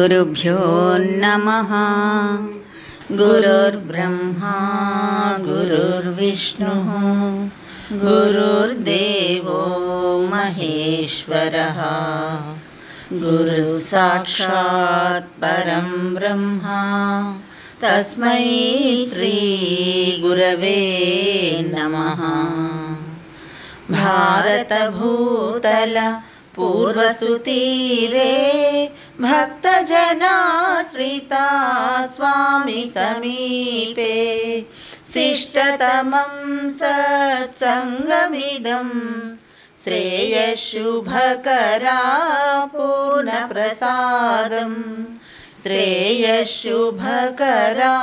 गुरुभ्यो नमः गुरुर्ब्रह्मा गुरुर्विष्णुः गुरुर्देवो महेश्वरः गुरुसाक्षात् परं ब्रह्मा तस्मै श्रीगुरवे नमः भारतभूतल पूर्वसुतीरे भक्तजनाश्रिता स्वामि समीपे शिष्टतमं सत्सङ्गमिदं श्रेयशुभकरा पूर्णप्रसादम् श्रेयशुभकरा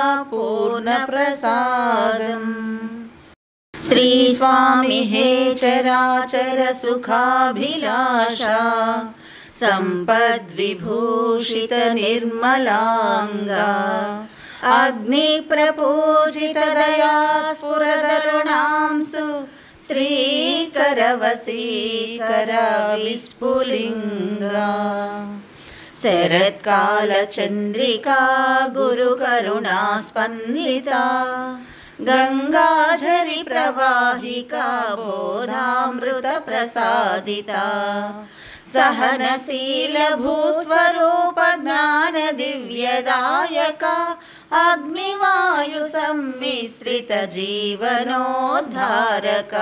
पूर्णप्रसादम् श्रीस्वामि हे चराचर सुखाभिलाषा सम्पद्विभूषित निर्मलाङ्गा अग्निप्रपूजितदया स्फुरदरुणांसु श्रीकरवसीकर विस्फुलिङ्गा शरत्कालचन्द्रिका गुरुकरुणा स्पन्दिता गङ्गाझरि प्रवाहिका बोधामृतप्रसादिता सहनशीलभूस्वरूप ज्ञानदिव्यदायका अग्निवायुसम्मिश्रितजीवनोद्धारका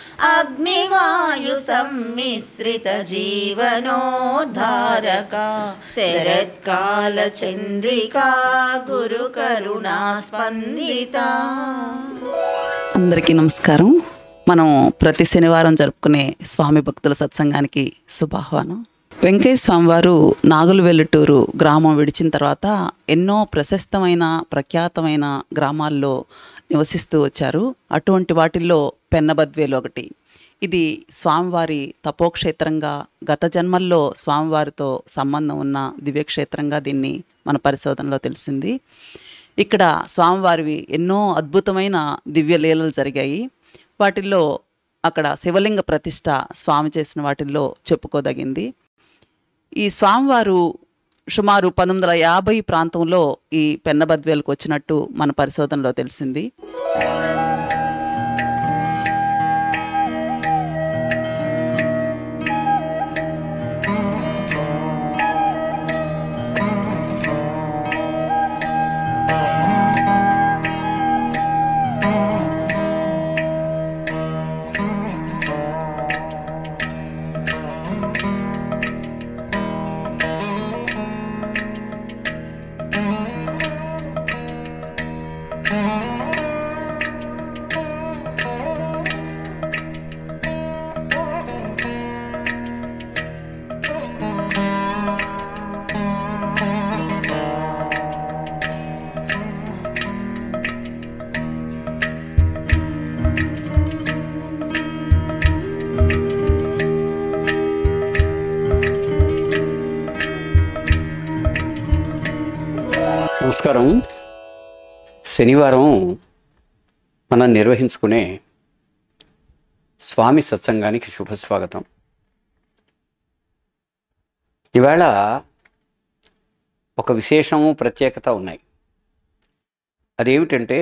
अग्निवायुसम्मिश्रितजीवनोद्धारका शरत्कालचन्द्रिका गुरुकरुणा स्पन्दिता అందరికీ నమస్కారం మనం ప్రతి శనివారం జరుపుకునే స్వామి భక్తుల సత్సంగానికి శుభాహ్వానం వెంకయ్య స్వామివారు నాగులు వెల్లుటూరు గ్రామం విడిచిన తర్వాత ఎన్నో ప్రశస్తమైన ప్రఖ్యాతమైన గ్రామాల్లో నివసిస్తూ వచ్చారు అటువంటి వాటిల్లో పెన్నబద్వేలు ఒకటి ఇది స్వామివారి తపోక్షేత్రంగా గత జన్మల్లో స్వామివారితో సంబంధం ఉన్న దివ్యక్షేత్రంగా దీన్ని మన పరిశోధనలో తెలిసింది ఇక్కడ స్వామివారివి ఎన్నో అద్భుతమైన దివ్య లీలలు జరిగాయి వాటిల్లో అక్కడ శివలింగ ప్రతిష్ట స్వామి చేసిన వాటిల్లో చెప్పుకోదగింది ఈ స్వామివారు సుమారు పంతొమ్మిది వందల యాభై ప్రాంతంలో ఈ పెన్నబద్వేలకు వచ్చినట్టు మన పరిశోధనలో తెలిసింది నమస్కారం శనివారం మనం నిర్వహించుకునే స్వామి సత్సంగానికి శుభస్వాగతం ఇవాళ ఒక విశేషము ప్రత్యేకత ఉన్నాయి అదేమిటంటే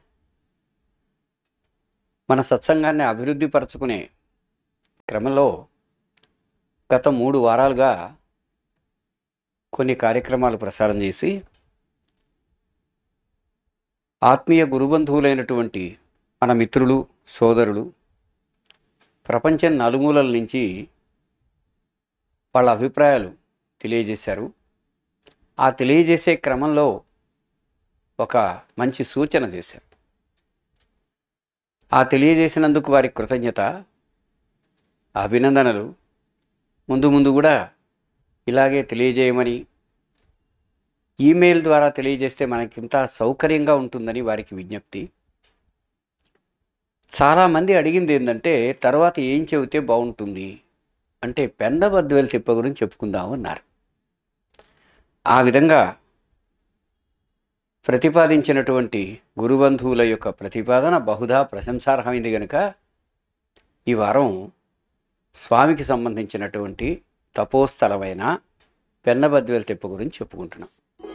మన సత్సంగాన్ని అభివృద్ధి పరచుకునే క్రమంలో గత మూడు వారాలుగా కొన్ని కార్యక్రమాలు ప్రసారం చేసి ఆత్మీయ గురుబంధువులైనటువంటి మన మిత్రులు సోదరులు ప్రపంచం నలుమూలల నుంచి వాళ్ళ అభిప్రాయాలు తెలియజేశారు ఆ తెలియజేసే క్రమంలో ఒక మంచి సూచన చేశారు ఆ తెలియజేసినందుకు వారి కృతజ్ఞత అభినందనలు ముందు ముందు కూడా ఇలాగే తెలియజేయమని ఈమెయిల్ ద్వారా తెలియజేస్తే మనకింత సౌకర్యంగా ఉంటుందని వారికి విజ్ఞప్తి చాలామంది అడిగింది ఏంటంటే తర్వాత ఏం చెబితే బాగుంటుంది అంటే పెందబద్వేలు తిప్ప గురించి చెప్పుకుందాం అన్నారు ఆ విధంగా ప్రతిపాదించినటువంటి గురుబంధువుల యొక్క ప్రతిపాదన బహుధా ప్రశంసార్హమైంది కనుక ఈ వారం స్వామికి సంబంధించినటువంటి తపోస్థలమైన పెన్నబద్వేల తిప్ప గురించి చెప్పుకుంటున్నాం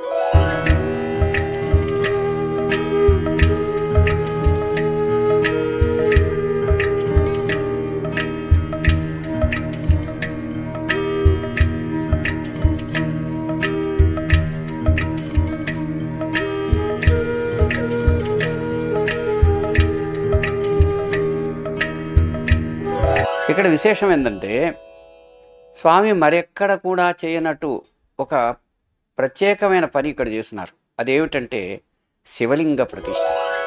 ఇక్కడ విశేషం ఏంటంటే స్వామి మరెక్కడ కూడా చేయనట్టు ఒక ప్రత్యేకమైన పని ఇక్కడ చేస్తున్నారు అదేమిటంటే శివలింగ ప్రతిష్ఠ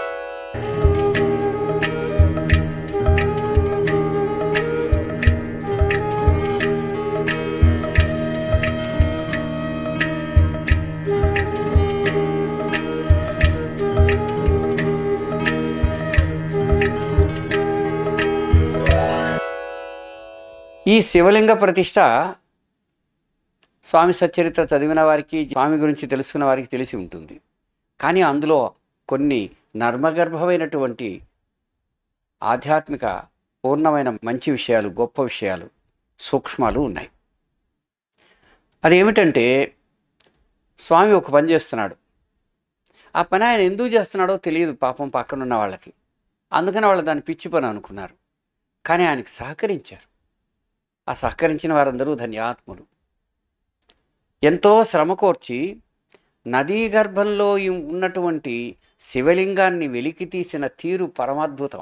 ఈ శివలింగ ప్రతిష్ట స్వామి సచ్చరిత్ర చదివిన వారికి స్వామి గురించి తెలుసుకున్న వారికి తెలిసి ఉంటుంది కానీ అందులో కొన్ని నర్మగర్భమైనటువంటి ఆధ్యాత్మిక పూర్ణమైన మంచి విషయాలు గొప్ప విషయాలు సూక్ష్మాలు ఉన్నాయి అదేమిటంటే స్వామి ఒక పని చేస్తున్నాడు ఆ పని ఆయన ఎందుకు చేస్తున్నాడో తెలియదు పాపం పక్కనున్న వాళ్ళకి అందుకని వాళ్ళు దాన్ని పిచ్చి పని అనుకున్నారు కానీ ఆయనకి సహకరించారు ఆ సహకరించిన వారందరూ ధన్యాత్ములు ఎంతో శ్రమ కోర్చి నదీ గర్భంలో ఈ- ఉన్నటువంటి శివలింగాన్ని వెలికి తీసిన తీరు పరమాద్భుతం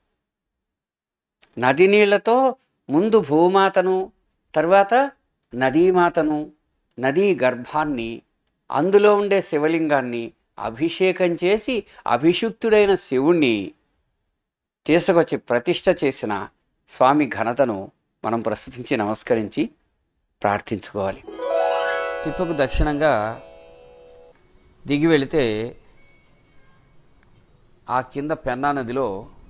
నది నీళ్లతో ముందు భూమాతను తర్వాత నదీమాతను నదీ గర్భాన్ని అందులో ఉండే శివలింగాన్ని అభిషేకం చేసి అభిషుక్తుడైన శివుణ్ణి తీసుకొచ్చి ప్రతిష్ట చేసిన స్వామి ఘనతను మనం ప్రస్తుతించి నమస్కరించి ప్రార్థించుకోవాలి తిప్పకు దక్షిణంగా దిగి వెళితే ఆ కింద పెన్నా నదిలో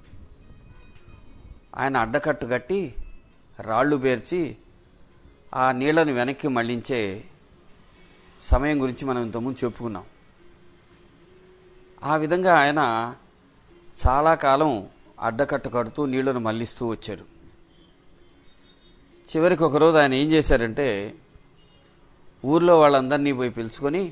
ఆయన అడ్డకట్టు కట్టి రాళ్ళు పేర్చి ఆ నీళ్లను వెనక్కి మళ్లించే సమయం గురించి మనం ఇంతకుముందు చెప్పుకున్నాం ఆ విధంగా ఆయన చాలా కాలం అడ్డకట్ట కడుతూ నీళ్లను మళ్లిస్తూ వచ్చాడు చివరికి ఒకరోజు ఆయన ఏం చేశారంటే ఊర్లో వాళ్ళందరినీ పోయి పిలుచుకొని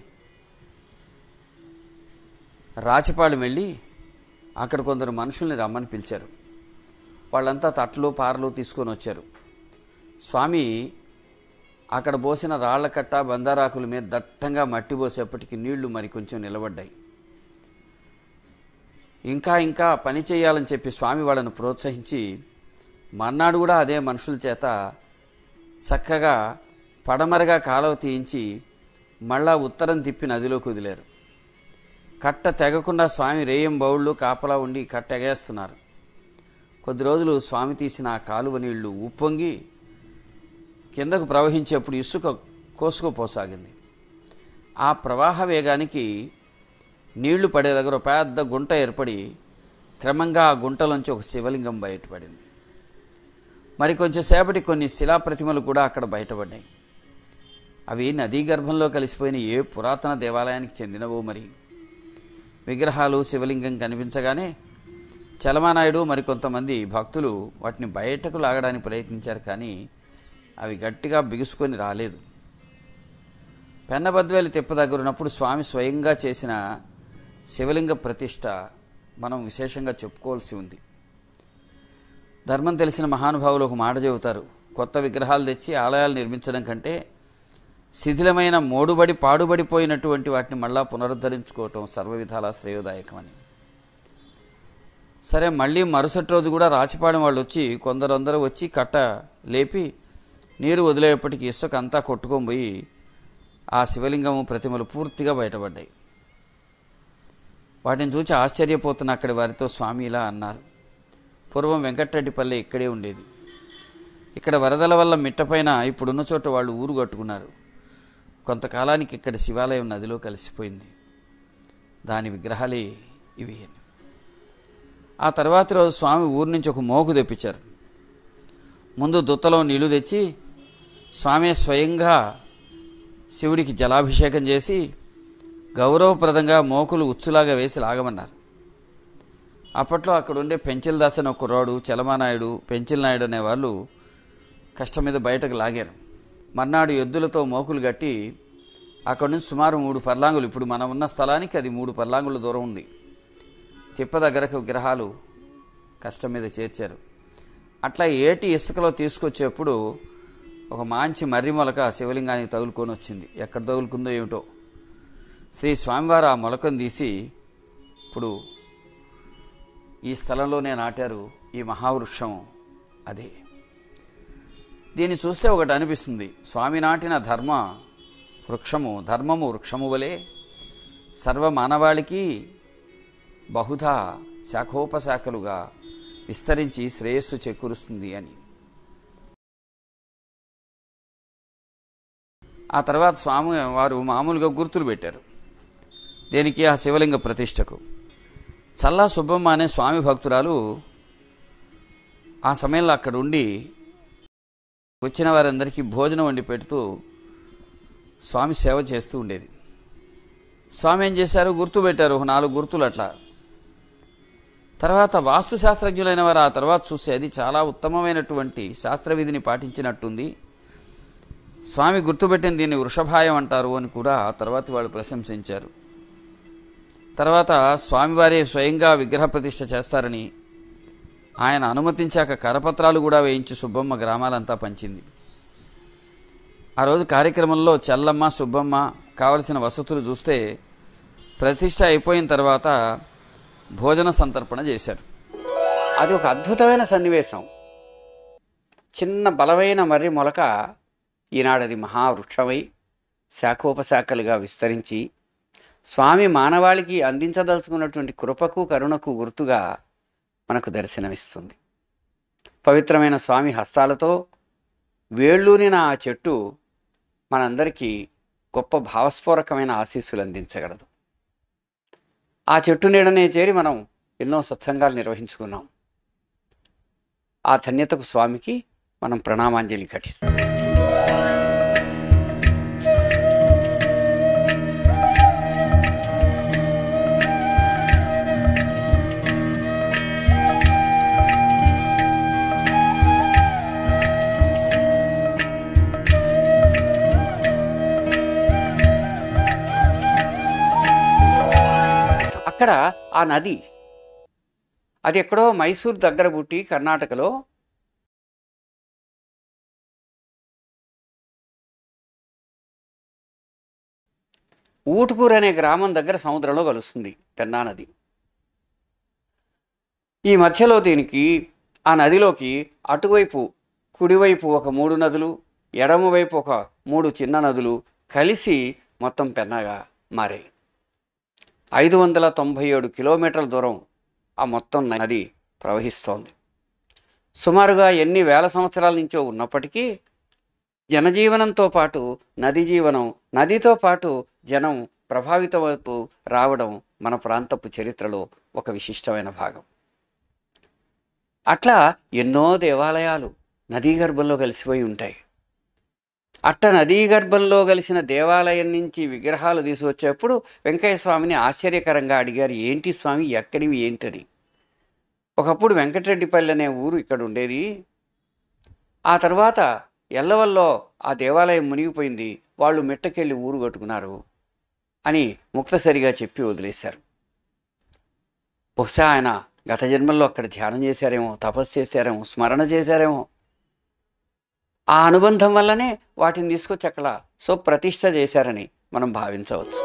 రాచపాళెం వెళ్ళి అక్కడ కొందరు మనుషుల్ని రమ్మని పిలిచారు వాళ్ళంతా తట్లు పారలు తీసుకొని వచ్చారు స్వామి అక్కడ పోసిన రాళ్ల కట్ట బందారాకుల మీద దట్టంగా మట్టి పోసేపటికి నీళ్లు మరి కొంచెం నిలబడ్డాయి ఇంకా ఇంకా పని చేయాలని చెప్పి స్వామి వాళ్ళను ప్రోత్సహించి మర్నాడు కూడా అదే మనుషుల చేత చక్కగా పడమరగా కాలువ తీయించి మళ్ళా ఉత్తరం తిప్పి నదిలోకి వదిలారు కట్ట తెగకుండా స్వామి రేయం బౌళ్ళు కాపలా ఉండి కట్ట ఎగేస్తున్నారు కొద్ది రోజులు స్వామి తీసిన ఆ కాలువ నీళ్లు ఉప్పొంగి కిందకు ప్రవహించేప్పుడు ఇసుక కోసుకుపోసాగింది ఆ ప్రవాహ వేగానికి నీళ్లు పడే దగ్గర ఒక పెద్ద గుంట ఏర్పడి క్రమంగా ఆ గుంటలోంచి ఒక శివలింగం బయటపడింది మరి కొంచెం సేపటి కొన్ని శిలా ప్రతిమలు కూడా అక్కడ బయటపడ్డాయి అవి నదీ గర్భంలో కలిసిపోయిన ఏ పురాతన దేవాలయానికి చెందినవో మరి విగ్రహాలు శివలింగం కనిపించగానే చలమానాయుడు మరికొంతమంది భక్తులు వాటిని బయటకు లాగడానికి ప్రయత్నించారు కానీ అవి గట్టిగా బిగుసుకొని రాలేదు పెన్నబద్వేలి తిప్ప దగ్గర ఉన్నప్పుడు స్వామి స్వయంగా చేసిన శివలింగ ప్రతిష్ట మనం విశేషంగా చెప్పుకోవాల్సి ఉంది ధర్మం తెలిసిన మహానుభావులు ఒక మాట చెబుతారు కొత్త విగ్రహాలు తెచ్చి ఆలయాలు నిర్మించడం కంటే శిథిలమైన మోడుబడి పాడుబడిపోయినటువంటి వాటిని మళ్ళా పునరుద్ధరించుకోవటం సర్వవిధాలా శ్రేయోదాయకమని సరే మళ్ళీ మరుసటి రోజు కూడా రాచిపాడెం వాళ్ళు వచ్చి కొందరందరూ వచ్చి కట్ట లేపి నీరు వదిలేపటికి ఇసుక అంతా కొట్టుకొని పోయి ఆ శివలింగము ప్రతిమలు పూర్తిగా బయటపడ్డాయి వాటిని చూసి ఆశ్చర్యపోతున్న అక్కడి వారితో స్వామి ఇలా అన్నారు పూర్వం వెంకటరెడ్డిపల్లె ఇక్కడే ఉండేది ఇక్కడ వరదల వల్ల మిట్టపైన ఇప్పుడున్న చోట వాళ్ళు ఊరు కట్టుకున్నారు కొంతకాలానికి ఇక్కడ శివాలయం నదిలో కలిసిపోయింది దాని విగ్రహాలే ఇవి అని ఆ తర్వాతి రోజు స్వామి ఊరి నుంచి ఒక మోకు తెప్పించారు ముందు దుత్తలో నీళ్లు తెచ్చి స్వామి స్వయంగా శివుడికి జలాభిషేకం చేసి గౌరవప్రదంగా మోకులు ఉచ్చులాగా వేసి లాగమన్నారు అప్పట్లో అక్కడ ఉండే పెంచిల్ దాస్ అనే ఒక కుర్రాడు చలమానాయుడు పెంచిల్ నాయుడు అనే వాళ్ళు కష్టం మీద బయటకు లాగారు మర్నాడు ఎద్దులతో మోకులు కట్టి అక్కడి నుంచి సుమారు మూడు పర్లాంగులు ఇప్పుడు మనం ఉన్న స్థలానికి అది మూడు పర్లాంగుల దూరం ఉంది తిప్ప దగ్గరకు విగ్రహాలు కష్టం మీద చేర్చారు అట్లా ఏటి ఇసుకలో తీసుకొచ్చేప్పుడు ఒక మంచి మర్రి మొలక శివలింగానికి తగులుకొని వచ్చింది ఎక్కడ తగులుకుందో ఏమిటో శ్రీ స్వామివారు ఆ మొలకను తీసి ఇప్పుడు ఈ స్థలంలోనే నాటారు ఈ మహావృక్షం అదే దీన్ని చూస్తే ఒకటి అనిపిస్తుంది స్వామి నాటిన ధర్మ వృక్షము ధర్మము వృక్షము వలె సర్వ మానవాళికి బహుధా శాఖోపశాఖలుగా విస్తరించి శ్రేయస్సు చేకూరుస్తుంది అని ఆ తర్వాత స్వామి వారు మామూలుగా గుర్తులు పెట్టారు దేనికి ఆ శివలింగ ప్రతిష్టకు చల్లా సుబ్బమ్మ అనే స్వామి భక్తురాలు ఆ సమయంలో అక్కడ ఉండి వచ్చిన వారందరికీ భోజనం వండి పెడుతూ స్వామి సేవ చేస్తూ ఉండేది స్వామి ఏం చేశారు గుర్తు పెట్టారు ఒక నాలుగు గుర్తులు అట్లా తర్వాత వాస్తు శాస్త్రజ్ఞులైన వారు ఆ తర్వాత చూస్తే అది చాలా ఉత్తమమైనటువంటి శాస్త్రవిధిని పాటించినట్టుంది స్వామి గుర్తుపెట్టిన దీన్ని వృషభాయం అంటారు అని కూడా ఆ తర్వాత వాళ్ళు ప్రశంసించారు తర్వాత స్వామివారే స్వయంగా విగ్రహ ప్రతిష్ఠ చేస్తారని ఆయన అనుమతించాక కరపత్రాలు కూడా వేయించి సుబ్బమ్మ గ్రామాలంతా పంచింది ఆ రోజు కార్యక్రమంలో చెల్లమ్మ సుబ్బమ్మ కావలసిన వసతులు చూస్తే ప్రతిష్ట అయిపోయిన తర్వాత భోజన సంతర్పణ చేశారు అది ఒక అద్భుతమైన సన్నివేశం చిన్న బలమైన మర్రి మొలక ఈనాడది మహావృక్షమై శాఖోపశాఖలుగా విస్తరించి స్వామి మానవాళికి అందించదలుచుకున్నటువంటి కృపకు కరుణకు గుర్తుగా మనకు దర్శనమిస్తుంది పవిత్రమైన స్వామి హస్తాలతో వేళ్ళూరిన ఆ చెట్టు మనందరికీ గొప్ప భావస్ఫూరకమైన ఆశీస్సులు అందించగలదు ఆ చెట్టు నీడనే చేరి మనం ఎన్నో సత్సంగాలు నిర్వహించుకున్నాం ఆ ధన్యతకు స్వామికి మనం ప్రణామాంజలి ఘటిస్తాం అక్కడ ఆ నది అది ఎక్కడో మైసూర్ దగ్గర పుట్టి కర్ణాటకలో ఊటుకూరు అనే గ్రామం దగ్గర సముద్రంలో కలుస్తుంది పెన్నా నది ఈ మధ్యలో దీనికి ఆ నదిలోకి అటువైపు కుడివైపు ఒక మూడు నదులు ఎడమవైపు ఒక మూడు చిన్న నదులు కలిసి మొత్తం పెన్నగా మారాయి ఐదు వందల తొంభై ఏడు కిలోమీటర్ల దూరం ఆ మొత్తం నది ప్రవహిస్తోంది సుమారుగా ఎన్ని వేల సంవత్సరాల నుంచో ఉన్నప్పటికీ జనజీవనంతో పాటు నది జీవనం నదితో పాటు జనం ప్రభావితమవుతూ రావడం మన ప్రాంతపు చరిత్రలో ఒక విశిష్టమైన భాగం అట్లా ఎన్నో దేవాలయాలు నదీ గర్భంలో కలిసిపోయి ఉంటాయి అట్ట నదీ గర్భంలో కలిసిన దేవాలయం నుంచి విగ్రహాలు తీసుకొచ్చేప్పుడు వెంకయ్య స్వామిని ఆశ్చర్యకరంగా అడిగారు ఏంటి స్వామి ఎక్కడివి ఏంటని ఒకప్పుడు వెంకటరెడ్డిపల్లి అనే ఊరు ఇక్కడ ఉండేది ఆ తర్వాత ఎల్లవల్లో ఆ దేవాలయం మునిగిపోయింది వాళ్ళు మిట్టకెళ్ళి ఊరు కట్టుకున్నారు అని ముక్తసరిగా చెప్పి వదిలేశారు బహుశా ఆయన గత జన్మల్లో అక్కడ ధ్యానం చేశారేమో తపస్సు చేశారేమో స్మరణ చేశారేమో ఆ అనుబంధం వల్లనే వాటిని తీసుకొచ్చి అక్కడ సుప్రతిష్ఠ చేశారని మనం భావించవచ్చు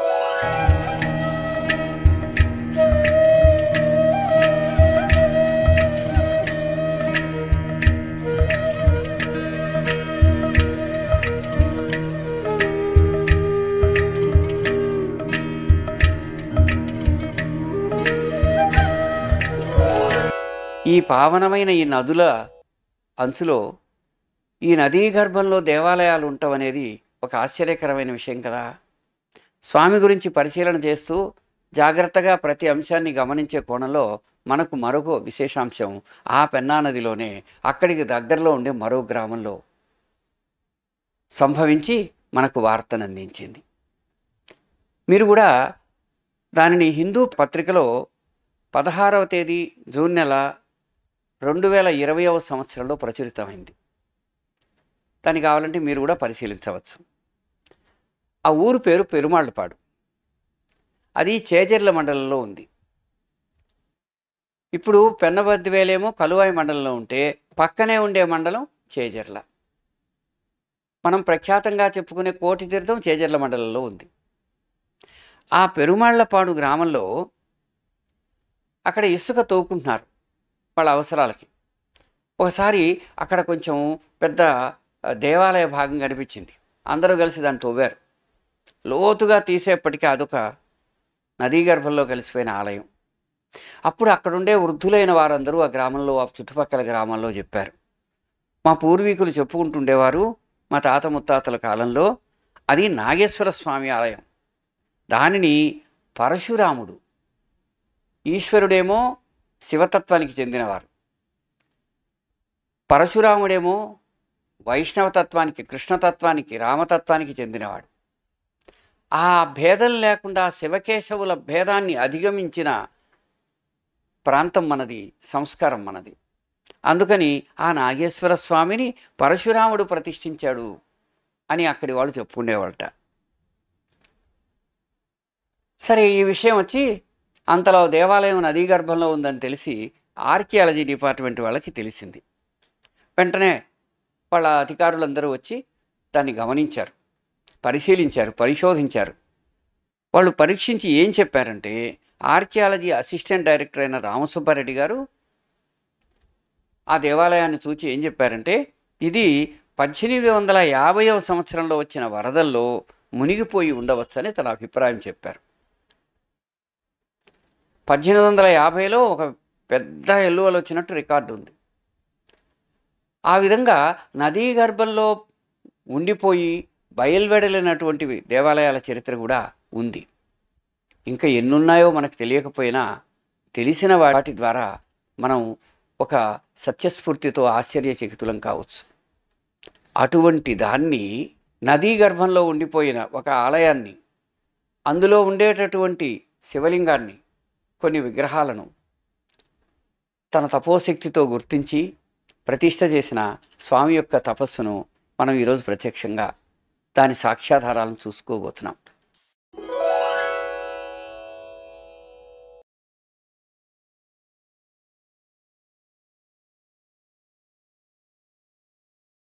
ఈ పావనమైన ఈ నదుల అంచులో ఈ నదీ గర్భంలో దేవాలయాలు ఉండటం అనేది ఒక ఆశ్చర్యకరమైన విషయం కదా స్వామి గురించి పరిశీలన చేస్తూ జాగ్రత్తగా ప్రతి అంశాన్ని గమనించే కోణంలో మనకు మరొక విశేషాంశం ఆ పెన్నా నదిలోనే అక్కడికి దగ్గరలో ఉండే మరో గ్రామంలో సంభవించి మనకు వార్తను అందించింది మీరు కూడా దానిని హిందూ పత్రికలో పదహారవ తేదీ జూన్ నెల రెండు వేల ఇరవైవ సంవత్సరంలో ప్రచురితమైంది దాన్ని కావాలంటే మీరు కూడా పరిశీలించవచ్చు ఆ ఊరు పేరు పెరుమాళ్ళపాడు అది చేజర్ల మండలంలో ఉంది ఇప్పుడు పెన్నబద్దివేలేమో కలువాయి మండలంలో ఉంటే పక్కనే ఉండే మండలం చేజర్ల మనం ప్రఖ్యాతంగా చెప్పుకునే కోటి తీర్థం చేజర్ల మండలంలో ఉంది ఆ పెరుమాళ్లపాడు గ్రామంలో అక్కడ ఇసుక తవ్వుకుంటున్నారు వాళ్ళ అవసరాలకి ఒకసారి అక్కడ కొంచెం పెద్ద ఆ, దేవాలయ భాగం కనిపించింది అందరూ కలిసి దాన్ని తవ్వారు లోతుగా తీసేప్పటికీ అదొక నదీ గర్భంలో కలిసిపోయిన ఆలయం అప్పుడు అక్కడుండే వృద్ధులైన వారందరూ ఆ గ్రామంలో ఆ చుట్టుపక్కల గ్రామాల్లో చెప్పారు మా పూర్వీకులు చెప్పుకుంటుండేవారు మా తాత ముత్తాతల కాలంలో అది నాగేశ్వర స్వామి ఆలయం దానిని పరశురాముడు ఈశ్వరుడేమో శివతత్వానికి చెందినవారు పరశురాముడేమో వైష్ణవతత్వానికి కృష్ణతత్వానికి రామతత్వానికి చెందినవాడు ఆ భేదం లేకుండా శివకేశవుల భేదాన్ని అధిగమించిన ప్రాంతం మనది సంస్కారం మనది అందుకని ఆ నాగేశ్వర స్వామిని పరశురాముడు ప్రతిష్ఠించాడు అని అక్కడి వాళ్ళు చెప్పుకునేవాళ్ళట సరే ఈ విషయం వచ్చి అంతలో దేవాలయం నదీ గర్భంలో ఉందని తెలిసి ఆర్కియాలజీ డిపార్ట్మెంట్ వాళ్ళకి తెలిసింది వెంటనే వాళ్ళ అధికారులందరూ వచ్చి దాన్ని గమనించారు పరిశీలించారు పరిశోధించారు వాళ్ళు పరీక్షించి ఏం చెప్పారంటే ఆర్కియాలజీ అసిస్టెంట్ డైరెక్టర్ అయిన రామసుబ్బారెడ్డి గారు ఆ దేవాలయాన్ని చూచి ఏం చెప్పారంటే ఇది పద్దెనిమిది వందల యాభైవ సంవత్సరంలో వచ్చిన వరదల్లో మునిగిపోయి ఉండవచ్చని తన అభిప్రాయం చెప్పారు పద్దెనిమిది వందల యాభైలో ఒక పెద్ద ఎల్లువలు వచ్చినట్టు రికార్డు ఉంది ఆ విధంగా నదీ గర్భంలో ఉండిపోయి బయలువెడలినటువంటి దేవాలయాల చరిత్ర కూడా ఉంది ఇంకా ఎన్నున్నాయో మనకు తెలియకపోయినా తెలిసిన వాటి ద్వారా మనం ఒక సత్యస్ఫూర్తితో ఆశ్చర్యచకితులం కావచ్చు అటువంటి దాన్ని నదీ గర్భంలో ఉండిపోయిన ఒక ఆలయాన్ని అందులో ఉండేటటువంటి శివలింగాన్ని కొన్ని విగ్రహాలను తన తపోశక్తితో గుర్తించి ప్రతిష్ట చేసిన స్వామి యొక్క తపస్సును మనం ఈరోజు ప్రత్యక్షంగా దాని సాక్ష్యాధారాలను చూసుకోబోతున్నాం